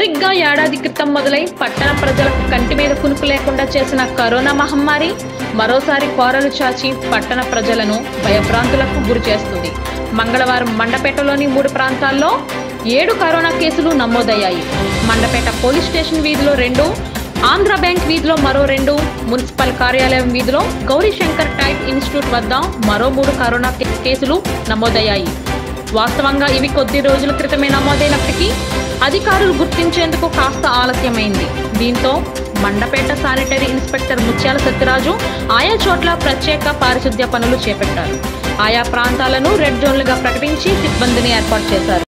సరిగ్గా ఏడాది క్రితం మొదలై పట్టణ ప్రజలకు కంటి మీద కునుకు లేకుండా చేసిన కరోనా మహమ్మారి మరోసారి కోరలు చాచి పట్టణ ప్రజలను భయభ్రాంతులకు గురి చేస్తుంది మంగళవారం మండపేటలోని మూడు ప్రాంతాల్లో ఏడు కరోనా కేసులు నమోదయ్యాయి మండపేట పోలీస్ స్టేషన్ వీధిలో రెండు ఆంధ్ర బ్యాంక్ వీధిలో మరో రెండు మున్సిపల్ కార్యాలయం వీధిలో గౌరీశంకర్ టైప్ ఇన్స్టిట్యూట్ వద్ద మరో మూడు కరోనా కే- కేసులు నమోదయ్యాయి వాస్తవంగా ఇవి కొద్ది రోజుల క్రితమే నమోదైనప్పటికీ అధికారులు గుర్తించేందుకు కాస్త ఆలస్యమైంది దీంతో మండపేట శానిటరీ ఇన్స్పెక్టర్ ముత్యాల సత్యరాజు ఆయా చోట్ల ప్రత్యేక పారిశుద్ధ్య పనులు చేపట్టారు ఆయా ప్రాంతాలను రెడ్ జోన్లుగా ప్రకటించి సిబ్బందిని ఏర్పాటు చేశారు